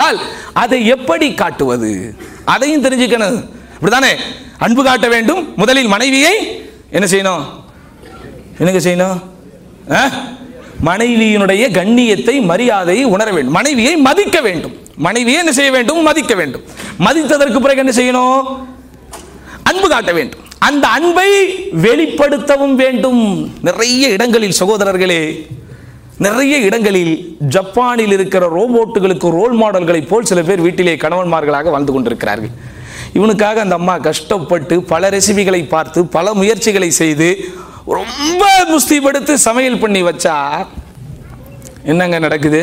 என்றால் அதை எப்படி காட்டுவது அதையும் தெரிஞ்சுக்கணும் இப்படிதானே அன்பு காட்ட வேண்டும் முதலில் மனைவியை என்ன செய்யணும் என்னங்க செய்யணும் ஆ? மனைவியினுடைய கண்ணியத்தை மரியாதையை உணர வேண்டும் மனைவியை மதிக்க வேண்டும் மனைவியை என்ன செய்ய வேண்டும் மதிக்க வேண்டும் மதித்ததற்கு பிறகு என்ன செய்யணும் அன்பு காட்ட வேண்டும் அந்த அன்பை வெளிப்படுத்தவும் வேண்டும் நிறைய இடங்களில் சகோதரர்களே நிறைய இடங்களில் ஜப்பானில் இருக்கிற ரோபோட்டுகளுக்கு ரோல் மாடல்களை போல் சில பேர் வீட்டிலே கணவன்மார்களாக வாழ்ந்து கொண்டிருக்கிறார்கள் இவனுக்காக அந்த அம்மா கஷ்டப்பட்டு பல ரெசிபிகளை பார்த்து பல முயற்சிகளை செய்து ரொம்ப முஸ்தீபடுத்து சமையல் பண்ணி வச்சா என்னங்க நடக்குது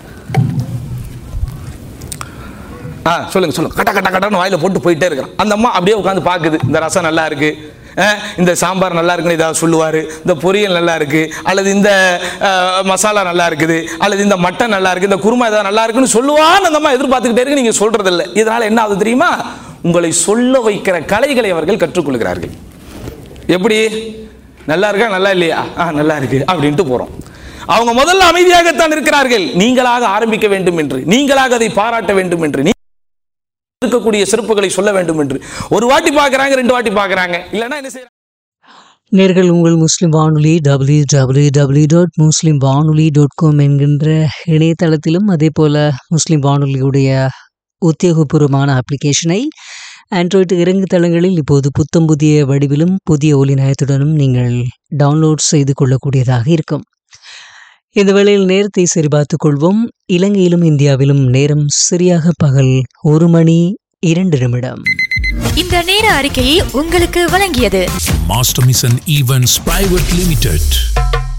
ஆ சொல்லுங்க சொல்லுங்க கட்ட கட்ட கட்டன்னு வாயில போட்டு போயிட்டே இருக்கிறான் அந்த அம்மா அப்படியே உட்காந்து பார்க்குது இந்த ரசம் நல்லா இருக்கு அஹ், இந்த சாம்பார் நல்லா இருக்குன்னு ஏதாவது சொல்லுவார் இந்த பொரியல் நல்லா இருக்கு அல்லது இந்த அஹ், மசாலா நல்லா இருக்குது அல்லது இந்த மட்டன் நல்லா இருக்கு இந்த குருமா ஏதாவது நல்லா இருக்குன்னு சொல்லுவான்னு அந்த அம்மா எதிர்பார்த்துக்கிட்டே இருக்கு நீங்க சொல்றது இல்லை இதனால என்ன ஆகுது தெரியுமா உங்களை சொல்ல வைக்கிற கலைகளை அவர்கள் கற்றுக்கொள்கிறார்கள் எப்படி நல்லா இருக்கா நல்லா இல்லையா ஆ நல்லா இருக்கு அப்படின்ட்டு போறோம் அவங்க முதல்ல அமைதியாகத்தான் இருக்கிறார்கள் நீங்களாக ஆரம்பிக்க வேண்டும் என்று நீங்களாக அதை பாராட்ட வேண்டும் என்று நீ இருக்கக்கூடிய சிறப்புகளை சொல்ல வேண்டும் என்று ஒரு வாட்டி பார்க்கறாங்க ரெண்டு வாட்டி பார்க்கறாங்க இல்லைன்னா என்ன செய்யறாங்க நேர்கள் உங்கள் முஸ்லிம் வானொலி W W W dot Muslim Vanoli dot com என்கின்ற இணையதளத்திலும் அதே போல் முஸ்லிம் வானொலியுடைய உத்தியோகபூர்வமான அப்ளிகேஷனை ஆண்ட்ராய்டு இறங்கு தளங்களில் இப்போது புத்தம் புதிய வடிவிலும் புதிய ஒலி நயத்துடனும் நீங்கள் டவுன்லோட் செய்து கொள்ளக்கூடியதாக இருக்கும் இந்த வேளையில் நேரத்தை சரிபார்த்துக் கொள்வோம் இலங்கையிலும் இந்தியாவிலும் நேரம் சரியாக பகல் ஒரு மணி இரண்டு நிமிடம் இந்த நேர அறிக்கையை உங்களுக்கு வழங்கியது Master Mission Events Private Limited.